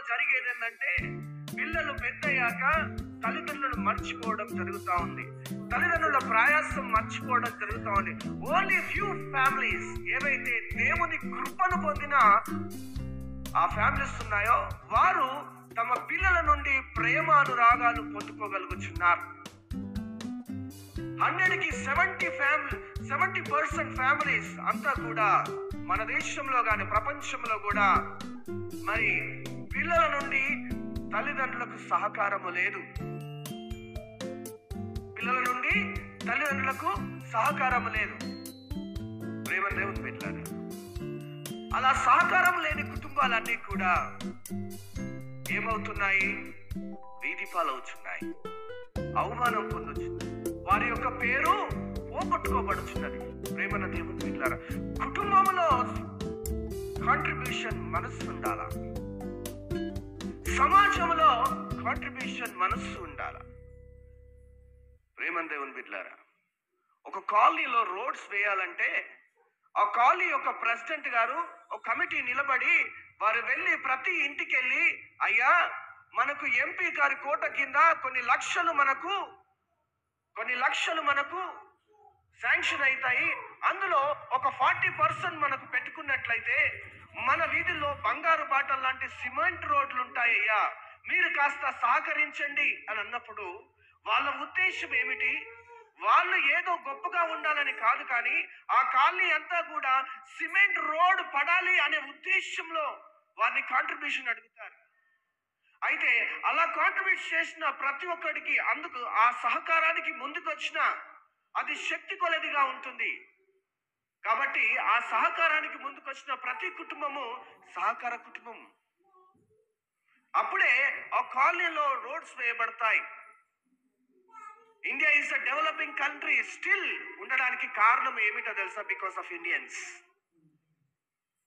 జరిగేది ఏంటంటే పిల్లలు పెద్దయ్యాక తల్లిదండ్రులు మర్చిపోవడం జరుగుతూ ఉంది తల్లిదండ్రుల ప్రయాసం మర్చిపోవడం జరుగుతూ ఉంది ఓన్లీ ఫ్యూ ఫ్యామిలీస్ ఏవైతే దేవుని కృపను పొందిన ఆ ఫ్యామిలీస్ ఉన్నాయో వారు తమ పిల్లల నుండి ప్రేమానురాగాలు పొందుకోగలుగుతున్నారు హండ్రెడ్ కి seventy family seventy percent families అంతా కూడా మన దేశంలో కానీ ప్రపంచంలో కూడా మరి పిల్లల నుండి తల్లిదండ్రులకు సహకారము లేదు పిల్లల నుండి తల్లిదండ్రులకు సహకారము లేదు ప్రేమ దేవుని పెట్టారు అలా సహకారం లేని కుటుంబాలన్నీ కూడా ఏమవుతున్నాయి వీధి పాలవుతున్నాయి అవమానం పొందుచున్నది వారి యొక్క పేరు పోగొట్టుకోబడుచున్నది ప్రేమన దేవుని పిల్లారా కుటుంబంలో కాంట్రిబ్యూషన్ మనస్సు ఉండాలా సమాజంలో కాంట్రిబ్యూషన్ మనస్సు ఉండాలా ప్రేమన్ దేవుని బిడ్లారా ఒక కాలనీలో రోడ్స్ వేయాలంటే ఆ కాలనీ యొక్క ప్రెసిడెంట్ గారు ఒక కమిటీ నిలబడి వారు వెళ్ళి ప్రతి ఇంటికి వెళ్ళి అయ్యా మనకు ఎంపీ గారి కోట కింద కొన్ని లక్షలు మనకు కొన్ని లక్షలు మనకు శాంక్షన్ అవుతాయి అందులో ఒక ఫార్టీ పర్సెంట్ మనకు పెట్టుకున్నట్లయితే మన వీధిలో బంగారు బాటలు లాంటి సిమెంట్ రోడ్లు ఉంటాయ్యా మీరు కాస్త సహకరించండి అని అన్నప్పుడు వాళ్ళ ఉద్దేశం ఏమిటి వాళ్ళు ఏదో గొప్పగా ఉండాలని కాదు కానీ ఆ కాలనీ అంతా కూడా సిమెంట్ రోడ్ పడాలి అనే ఉద్దేశంలో వారిని కాంట్రిబ్యూషన్ అడుగుతారు అయితే అలా కాంట్రిబ్యూట్ చేసిన ప్రతి ఒక్కడికి అందుకు ఆ సహకారానికి ముందుకు వచ్చిన అది శక్తి కొలదిగా ఉంటుంది కాబట్టి ఆ సహకారానికి ముందుకు వచ్చిన ప్రతి కుటుంబము సహకార కుటుంబం అప్పుడే ఆ కాలనీలో రోడ్స్ వేయబడతాయి India is a developing country still ఉండడానికి కారణం ఏమిటో తెలుసా బికాస్ ఆఫ్ ఇండియన్స్